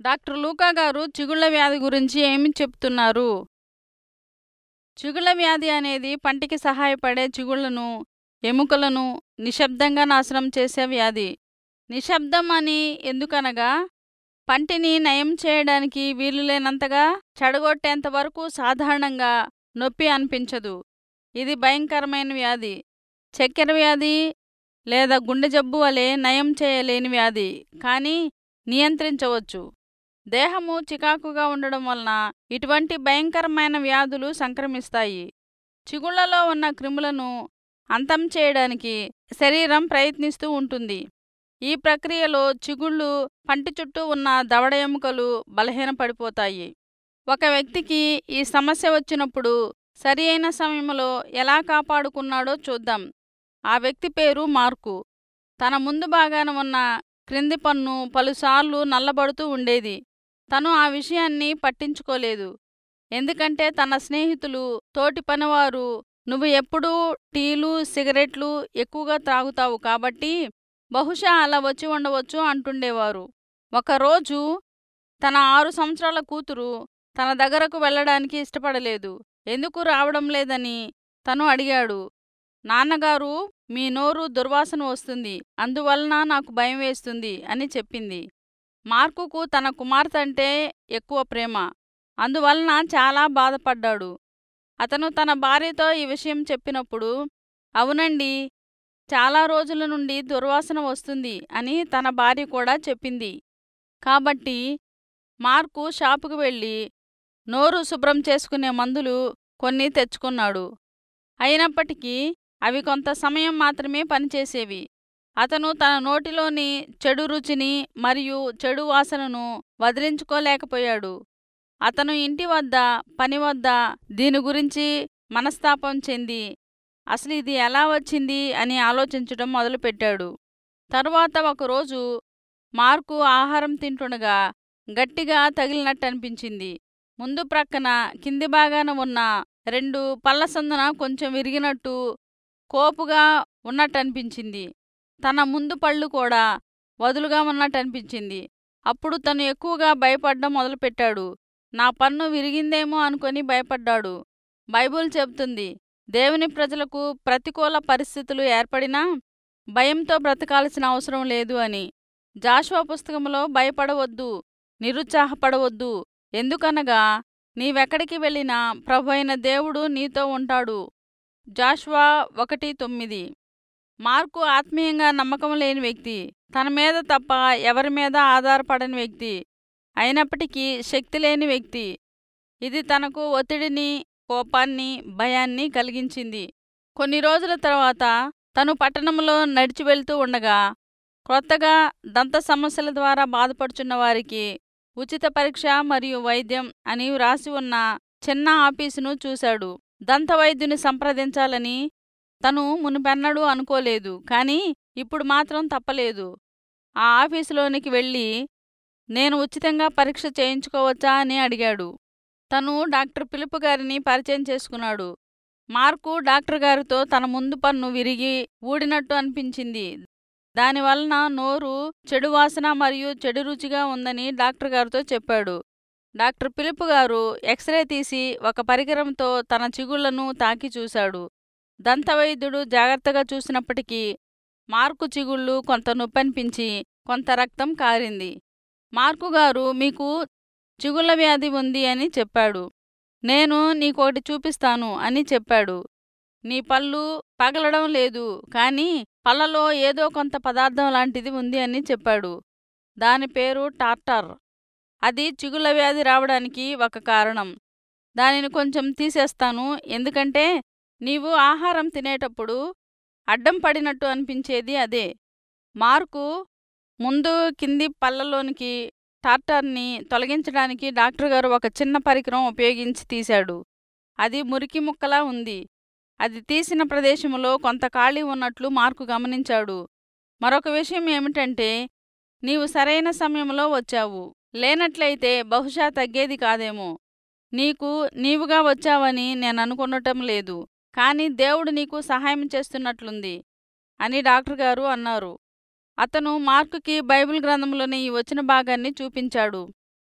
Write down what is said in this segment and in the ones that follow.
doctor లూకా గారు చిగుళ్ళ వ్యాధి గురించి ఏమి చెప్తున్నారు చిగుళ్ళ వ్యాధి అనేది పంటికి సహాయపడే చిగుళ్ళను ఎముకలను నిశ్శబ్దంగా నాశనం చేసే వ్యాధి నిశ్శబ్దం అని ఎందుకనగా పంటిని నయం చేయడానికి వీలులేనంతగా చెడగొట్టేంత వరకు సాధారణంగా నొప్పి అనిపించదు ఇది భయంకరమైన వ్యాధి చక్కెర వ్యాధి లేదా గుండె జబ్బు వలె నయం చేయలేని వ్యాధి కానీ నియంత్రించవచ్చు దేహము చికాకుగా ఉండడం వలన ఇటువంటి భయంకరమైన వ్యాధులు సంక్రమిస్తాయి చిగుళ్లలో ఉన్న క్రిములను అంతం చేయడానికి శరీరం ప్రయత్నిస్తూ ఉంటుంది ఈ ప్రక్రియలో చిగుళ్ళు పంటి చుట్టూ ఉన్న దవడ ఎముకలు బలహీనపడిపోతాయి ఒక వ్యక్తికి ఈ సమస్య వచ్చినప్పుడు సరి అయిన సమయంలో ఎలా కాపాడుకున్నాడో చూద్దాం ఆ వ్యక్తి పేరు మార్కు తన ముందు భాగాన ఉన్న క్రింది పన్ను పలుసార్లు నల్లబడుతూ ఉండేది తను ఆ విషయాన్ని పట్టించుకోలేదు ఎందుకంటే తన స్నేహితులు తోటి పనివారు నువ్వు ఎప్పుడూ టీలు సిగరెట్లు ఎక్కువగా త్రాగుతావు కాబట్టి బహుశా అలా వచ్చి ఉండవచ్చు అంటుండేవారు ఒకరోజు తన ఆరు సంవత్సరాల కూతురు తన దగ్గరకు వెళ్ళడానికి ఇష్టపడలేదు ఎందుకు రావడం లేదని తను అడిగాడు నాన్నగారు మీ నోరు దుర్వాసన వస్తుంది అందువలన నాకు భయం వేస్తుంది అని చెప్పింది మార్కుకు తన కుమార్తె అంటే ఎక్కువ ప్రేమ అందువలన చాలా బాధపడ్డాడు అతను తన భార్యతో ఈ విషయం చెప్పినప్పుడు అవునండి చాలా రోజుల నుండి దుర్వాసన వస్తుంది అని తన భార్య కూడా చెప్పింది కాబట్టి మార్కు షాపుకు వెళ్ళి నోరు శుభ్రం చేసుకునే మందులు కొన్ని తెచ్చుకున్నాడు అయినప్పటికీ అవి కొంత సమయం మాత్రమే పనిచేసేవి అతను తన నోటిలోని చెడు రుచిని మరియు చెడు వాసనను వదిలించుకోలేకపోయాడు అతను ఇంటి వద్ద పని వద్ద దీని గురించి మనస్తాపం చెంది అసలు ఇది ఎలా వచ్చింది అని ఆలోచించడం మొదలుపెట్టాడు తరువాత ఒకరోజు మార్కు ఆహారం తింటుండగా గట్టిగా తగిలినట్టు అనిపించింది ముందు ప్రక్కన కింది భాగాన ఉన్న రెండు పళ్ళ సందున కొంచెం విరిగినట్టు కోపుగా ఉన్నట్టు అనిపించింది తన ముందు పళ్ళు కూడా వదులుగా ఉన్నట్టు అనిపించింది అప్పుడు తను ఎక్కువగా భయపడ్డం మొదలుపెట్టాడు నా పన్ను విరిగిందేమో అనుకొని భయపడ్డాడు బైబుల్ చెబుతుంది దేవుని ప్రజలకు ప్రతికూల పరిస్థితులు ఏర్పడినా భయంతో బ్రతకాల్సిన అవసరం లేదు అని జాషువా పుస్తకంలో భయపడవద్దు నిరుత్సాహపడవద్దు ఎందుకనగా నీవెక్కడికి వెళ్ళినా ప్రభు అయిన దేవుడు నీతో ఉంటాడు జాషువా ఒకటి తొమ్మిది మార్కు ఆత్మీయంగా నమ్మకం లేని వ్యక్తి తన మీద తప్ప ఎవరి మీద ఆధారపడని వ్యక్తి అయినప్పటికీ శక్తి లేని వ్యక్తి ఇది తనకు ఒత్తిడిని కోపాన్ని భయాన్ని కలిగించింది కొన్ని రోజుల తర్వాత తను పట్టణంలో నడిచి వెళ్తూ ఉండగా క్రొత్తగా దంత సమస్యల ద్వారా బాధపడుచున్న వారికి ఉచిత పరీక్ష మరియు వైద్యం అని వ్రాసి ఉన్న చిన్న ఆఫీసును చూశాడు దంత వైద్యుని సంప్రదించాలని తను మునుపెన్నడూ అనుకోలేదు కానీ ఇప్పుడు మాత్రం తప్పలేదు ఆ ఆఫీసులోనికి వెళ్ళి నేను ఉచితంగా పరీక్ష చేయించుకోవచ్చా అని అడిగాడు తను డాక్టర్ పిలుపు గారిని పరిచయం చేసుకున్నాడు మార్కు డాక్టర్ గారితో తన ముందు పన్ను విరిగి ఊడినట్టు అనిపించింది దానివలన నోరు చెడు వాసన మరియు చెడు రుచిగా ఉందని డాక్టర్ గారితో చెప్పాడు డాక్టర్ పిలుపు గారు ఎక్స్రే తీసి ఒక పరికరంతో తన చిగుళ్లను తాకి చూశాడు దంతవైద్యుడు జాగ్రత్తగా చూసినప్పటికీ మార్కు చిగుళ్ళు కొంత నొప్పనిపించి కొంత రక్తం కారింది మార్కు గారు మీకు చిగుళ్ళ వ్యాధి ఉంది అని చెప్పాడు నేను నీకోటి చూపిస్తాను అని చెప్పాడు నీ పళ్ళు పగలడం లేదు కానీ పళ్ళలో ఏదో కొంత పదార్థం లాంటిది ఉంది అని చెప్పాడు దాని పేరు టార్టార్ అది చిగుళ్ళ వ్యాధి రావడానికి ఒక కారణం దానిని కొంచెం తీసేస్తాను ఎందుకంటే నీవు ఆహారం తినేటప్పుడు అడ్డం పడినట్టు అనిపించేది అదే మార్కు ముందు కింది పళ్ళలోనికి టార్టార్ని తొలగించడానికి డాక్టర్ గారు ఒక చిన్న పరికరం ఉపయోగించి తీశాడు అది మురికి ముక్కలా ఉంది అది తీసిన ప్రదేశంలో కొంత ఖాళీ ఉన్నట్లు మార్కు గమనించాడు మరొక విషయం ఏమిటంటే నీవు సరైన సమయంలో వచ్చావు లేనట్లయితే బహుశా తగ్గేది కాదేమో నీకు నీవుగా వచ్చావని నేను అనుకునటం లేదు కానీ దేవుడు నీకు సహాయం చేస్తున్నట్లుంది అని డాక్టర్ గారు అన్నారు అతను మార్కుకి బైబిల్ గ్రంథంలోని ఈ వచ్చిన భాగాన్ని చూపించాడు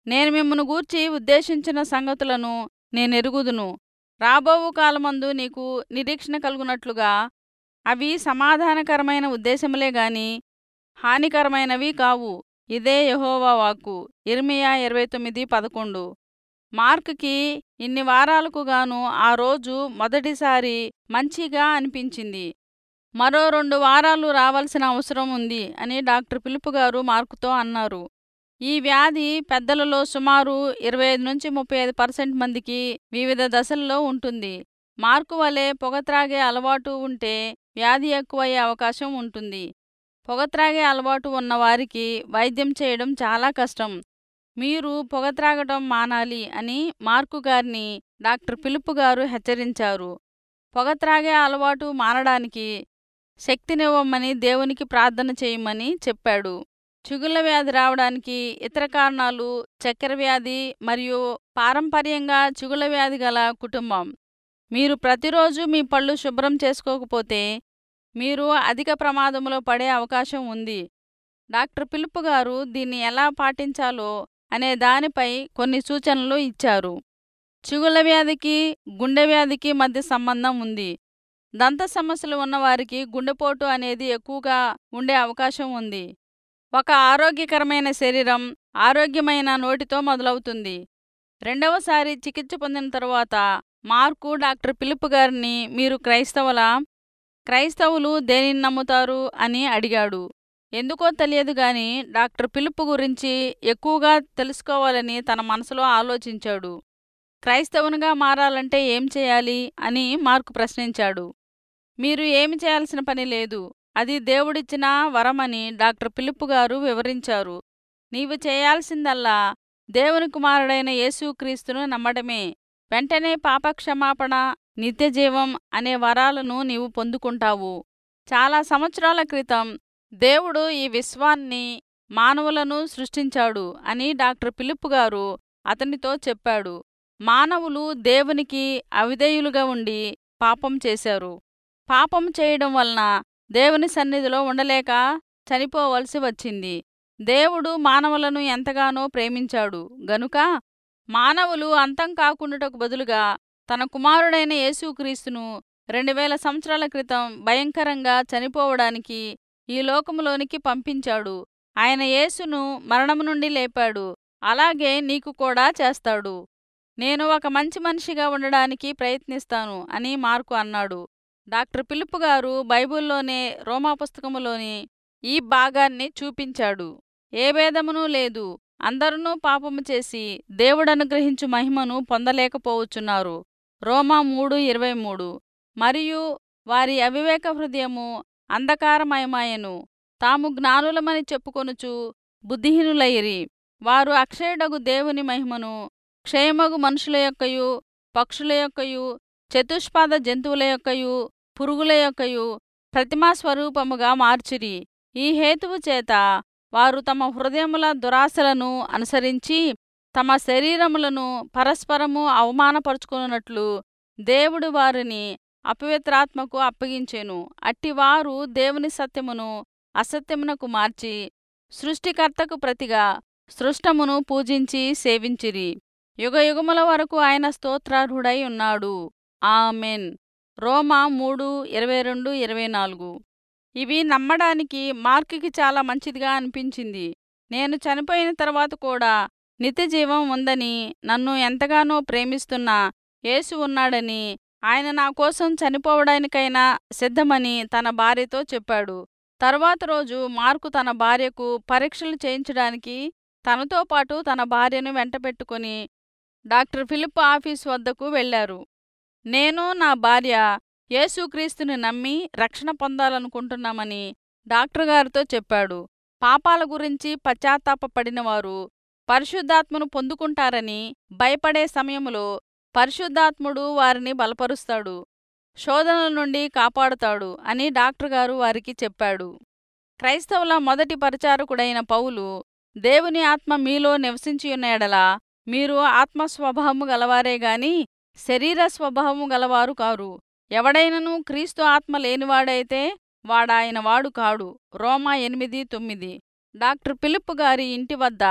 నేను మిమ్మను గూర్చి ఉద్దేశించిన సంగతులను నేనెరుగుదును రాబోవు కాలమందు నీకు నిరీక్షణ కలుగునట్లుగా అవి సమాధానకరమైన ఉద్దేశములే గాని హానికరమైనవి కావు ఇదే యహోవా వాక్కు ఇర్మియా ఇరవై తొమ్మిది పదకొండు మార్క్కి ఇన్ని వారాలకు గాను ఆ రోజు మొదటిసారి మంచిగా అనిపించింది మరో రెండు వారాలు రావాల్సిన అవసరం ఉంది అని డాక్టర్ పిలుపు గారు మార్కుతో అన్నారు ఈ వ్యాధి పెద్దలలో సుమారు ఇరవై ఐదు నుంచి ముప్పై ఐదు పర్సెంట్ మందికి వివిధ దశల్లో ఉంటుంది మార్కు వలె పొగ త్రాగే అలవాటు ఉంటే వ్యాధి ఎక్కువయ్యే అవకాశం ఉంటుంది పొగ త్రాగే అలవాటు ఉన్నవారికి వైద్యం చేయడం చాలా కష్టం మీరు పొగ త్రాగటం మానాలి అని మార్కు గారిని డాక్టర్ పిలుపు గారు హెచ్చరించారు పొగ త్రాగే అలవాటు మానడానికి శక్తినివ్వమని దేవునికి ప్రార్థన చేయమని చెప్పాడు చిగుళ్ళ వ్యాధి రావడానికి ఇతర కారణాలు చక్కెర వ్యాధి మరియు పారంపర్యంగా చిగుళ్ళ వ్యాధి గల కుటుంబం మీరు ప్రతిరోజు మీ పళ్ళు శుభ్రం చేసుకోకపోతే మీరు అధిక ప్రమాదంలో పడే అవకాశం ఉంది డాక్టర్ పిలుపు గారు దీన్ని ఎలా పాటించాలో అనే దానిపై కొన్ని సూచనలు ఇచ్చారు చిగుళ్ళ వ్యాధికి గుండె వ్యాధికి మధ్య సంబంధం ఉంది దంత సమస్యలు ఉన్నవారికి గుండెపోటు అనేది ఎక్కువగా ఉండే అవకాశం ఉంది ఒక ఆరోగ్యకరమైన శరీరం ఆరోగ్యమైన నోటితో మొదలవుతుంది రెండవసారి చికిత్స పొందిన తరువాత మార్కు డాక్టర్ పిలుపు గారిని మీరు క్రైస్తవులా క్రైస్తవులు దేనిని నమ్ముతారు అని అడిగాడు ఎందుకో తెలియదు గాని డాక్టర్ పిలుపు గురించి ఎక్కువగా తెలుసుకోవాలని తన మనసులో ఆలోచించాడు క్రైస్తవునిగా మారాలంటే ఏం చేయాలి అని మార్కు ప్రశ్నించాడు మీరు ఏమి చేయాల్సిన పని లేదు అది దేవుడిచ్చిన వరమని డాక్టర్ పిలుపు గారు వివరించారు నీవు చేయాల్సిందల్లా దేవుని కుమారుడైన యేసుక్రీస్తును నమ్మడమే వెంటనే పాపక్షమాపణ నిత్యజీవం అనే వరాలను నీవు పొందుకుంటావు చాలా సంవత్సరాల క్రితం దేవుడు ఈ విశ్వాన్ని మానవులను సృష్టించాడు అని డాక్టర్ పిలుపు గారు అతనితో చెప్పాడు మానవులు దేవునికి అవిధేయులుగా ఉండి పాపం చేశారు పాపం చేయడం వలన దేవుని సన్నిధిలో ఉండలేక చనిపోవలసి వచ్చింది దేవుడు మానవులను ఎంతగానో ప్రేమించాడు గనుక మానవులు అంతం కాకుండాటకు బదులుగా తన కుమారుడైన యేసుక్రీస్తును రెండు వేల సంవత్సరాల క్రితం భయంకరంగా చనిపోవడానికి ఈ లోకములోనికి పంపించాడు ఆయన యేసును మరణము నుండి లేపాడు అలాగే నీకు కూడా చేస్తాడు నేను ఒక మంచి మనిషిగా ఉండడానికి ప్రయత్నిస్తాను అని మార్కు అన్నాడు డాక్టర్ పిలుపు గారు బైబిల్లోనే రోమా పుస్తకములోని ఈ భాగాన్ని చూపించాడు ఏ భేదమునూ లేదు అందరూ పాపము చేసి దేవుడనుగ్రహించు మహిమను పొందలేకపోవచ్చున్నారు రోమా మూడు ఇరవై మూడు మరియు వారి అవివేక హృదయము అంధకారమయమాయను తాము జ్ఞానులమని చెప్పుకొనుచు బుద్ధిహీనులైరి వారు అక్షయుడగు దేవుని మహిమను క్షయమగు మనుషుల యొక్కయు పక్షుల యొక్కయు చతుష్పాద జంతువుల యొక్కయు పురుగుల యొక్కయు ప్రతిమా స్వరూపముగా మార్చిరి ఈ హేతువు చేత వారు తమ హృదయముల దురాశలను అనుసరించి తమ శరీరములను పరస్పరము అవమానపరుచుకున్నట్లు దేవుడు వారిని అపవిత్రాత్మకు అప్పగించెను అట్టివారు దేవుని సత్యమును అసత్యమునకు మార్చి సృష్టికర్తకు ప్రతిగా సృష్టమును పూజించి సేవించిరి యుగయుగముల వరకు ఆయన స్తోత్రార్హుడై ఉన్నాడు ఆమెన్ రోమా మూడు ఇరవై రెండు ఇరవై నాలుగు ఇవి నమ్మడానికి మార్కుకి చాలా మంచిదిగా అనిపించింది నేను చనిపోయిన తర్వాత కూడా నిత్యజీవం ఉందని నన్ను ఎంతగానో ప్రేమిస్తున్న యేసు ఉన్నాడని ఆయన నా కోసం చనిపోవడానికైనా సిద్ధమని తన భార్యతో చెప్పాడు తరువాత రోజు మార్కు తన భార్యకు పరీక్షలు చేయించడానికి తనతో పాటు తన భార్యను వెంటపెట్టుకుని డాక్టర్ ఫిలిప్ ఆఫీస్ వద్దకు వెళ్లారు నేను నా భార్య యేసుక్రీస్తుని నమ్మి రక్షణ పొందాలనుకుంటున్నామని డాక్టర్ గారితో చెప్పాడు పాపాల గురించి పశ్చాత్తాపపడినవారు పరిశుద్ధాత్మను పొందుకుంటారని భయపడే సమయములో పరిశుద్ధాత్ముడు వారిని బలపరుస్తాడు శోధనల నుండి కాపాడుతాడు అని డాక్టర్ గారు వారికి చెప్పాడు క్రైస్తవుల మొదటి పరిచారకుడైన పౌలు దేవుని ఆత్మ మీలో నివసించియున్నేడలా మీరు ఆత్మ స్వభావము గలవారే గాని శరీర స్వభావము గలవారు కారు ఎవడైనను క్రీస్తు ఆత్మ లేనివాడైతే వాడాయన వాడు కాడు రోమా ఎనిమిది తొమ్మిది డాక్టర్ పిలుపు గారి ఇంటి వద్ద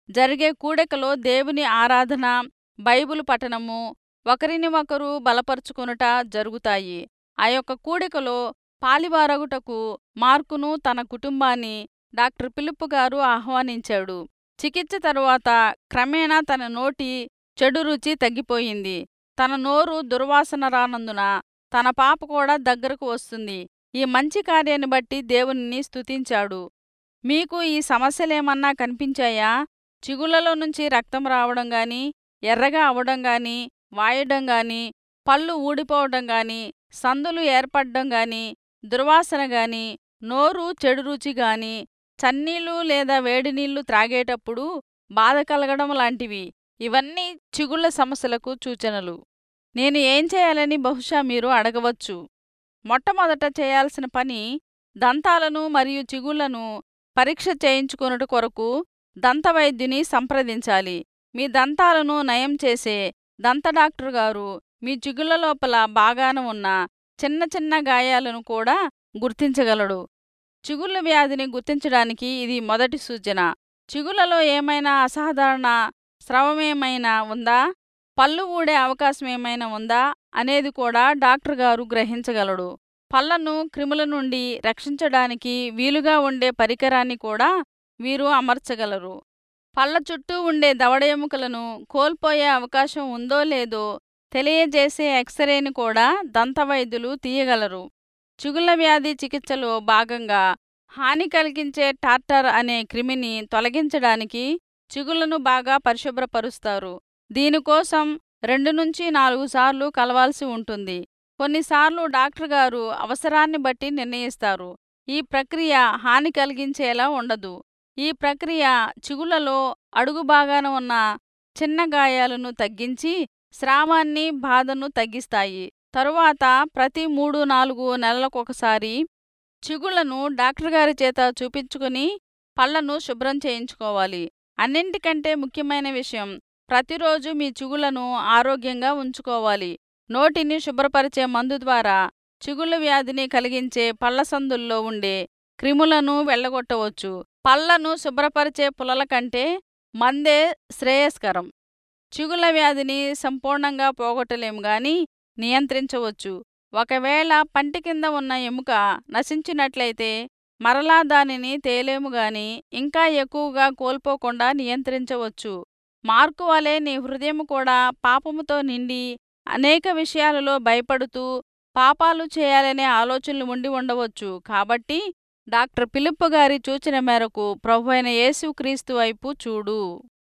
జరిగే కూడకలో దేవుని ఆరాధన బైబిల్ పఠనము ఒకరిని ఒకరు బలపరుచుకొనుట జరుగుతాయి ఆ యొక్క కూడికలో పాలివారగుటకు మార్కును తన కుటుంబాన్ని డాక్టర్ పిలుపు గారు ఆహ్వానించాడు చికిత్స తరువాత క్రమేణా తన నోటి చెడు రుచి తగ్గిపోయింది తన నోరు దుర్వాసన రానందున తన పాప కూడా దగ్గరకు వస్తుంది ఈ మంచి కార్యాన్ని బట్టి దేవునిని స్తుతించాడు మీకు ఈ సమస్యలేమన్నా కనిపించాయా చిగుళ్ళలో నుంచి రక్తం రావడం గాని ఎర్రగా అవడం గాని వాయడం గాని పళ్ళు ఊడిపోవడం గాని సందులు ఏర్పడడం గాని దుర్వాసన గాని నోరు చెడు రుచి గాని చన్నీళ్లు లేదా వేడి నీళ్లు త్రాగేటప్పుడు బాధ కలగడం లాంటివి ఇవన్నీ చిగుళ్ళ సమస్యలకు సూచనలు నేను ఏం చేయాలని బహుశా మీరు అడగవచ్చు మొట్టమొదట చేయాల్సిన పని దంతాలను మరియు చిగుళ్లను పరీక్ష చేయించుకొనుట కొరకు దంతవైద్యుని సంప్రదించాలి మీ దంతాలను నయం చేసే దంత డాక్టర్ గారు మీ చిగుళ్ళ లోపల బాగాన ఉన్న చిన్న చిన్న గాయాలను కూడా గుర్తించగలడు చిగుళ్ళ వ్యాధిని గుర్తించడానికి ఇది మొదటి సూచన చిగుళ్ళలో ఏమైనా అసాధారణ స్రవమేమైనా ఉందా పళ్ళు ఊడే అవకాశం ఏమైనా ఉందా అనేది కూడా డాక్టర్ గారు గ్రహించగలడు పళ్లను క్రిముల నుండి రక్షించడానికి వీలుగా ఉండే పరికరాన్ని కూడా వీరు అమర్చగలరు పళ్ళ చుట్టూ ఉండే దవడ ఎముకలను కోల్పోయే అవకాశం ఉందో లేదో తెలియజేసే ఎక్స్రేని కూడా దంతవైద్యులు తీయగలరు చిగుళ్ళ వ్యాధి చికిత్సలో భాగంగా హాని కలిగించే టార్టర్ అనే క్రిమిని తొలగించడానికి చిగుళ్లను బాగా పరిశుభ్రపరుస్తారు దీనికోసం రెండు నుంచి నాలుగు సార్లు కలవాల్సి ఉంటుంది కొన్నిసార్లు డాక్టర్ గారు అవసరాన్ని బట్టి నిర్ణయిస్తారు ఈ ప్రక్రియ హాని కలిగించేలా ఉండదు ఈ ప్రక్రియ చిగుళ్లలో అడుగు భాగాన ఉన్న చిన్న గాయాలను తగ్గించి స్రావాన్ని బాధను తగ్గిస్తాయి తరువాత ప్రతి మూడు నాలుగు నెలలకొకసారి చిగుళ్లను డాక్టర్ గారి చేత చూపించుకుని పళ్లను శుభ్రం చేయించుకోవాలి అన్నింటికంటే ముఖ్యమైన విషయం ప్రతిరోజు మీ చిగుళ్లను ఆరోగ్యంగా ఉంచుకోవాలి నోటిని శుభ్రపరిచే మందు ద్వారా చిగుళ్ళ వ్యాధిని కలిగించే పళ్ల సందుల్లో ఉండే క్రిములను వెళ్ళగొట్టవచ్చు పళ్లను శుభ్రపరిచే పులల కంటే మందే శ్రేయస్కరం చిగుళ్ళ వ్యాధిని సంపూర్ణంగా పోగొట్టలేము గాని నియంత్రించవచ్చు ఒకవేళ పంటి కింద ఉన్న ఎముక నశించినట్లయితే మరలా దానిని తేలేము గాని ఇంకా ఎక్కువగా కోల్పోకుండా నియంత్రించవచ్చు మార్కు వలె నీ హృదయం కూడా పాపముతో నిండి అనేక విషయాలలో భయపడుతూ పాపాలు చేయాలనే ఆలోచనలు ఉండి ఉండవచ్చు కాబట్టి డాక్టర్ పిలుపు గారి సూచన మేరకు ప్రభు అయిన యేసుక్రీస్తు వైపు చూడు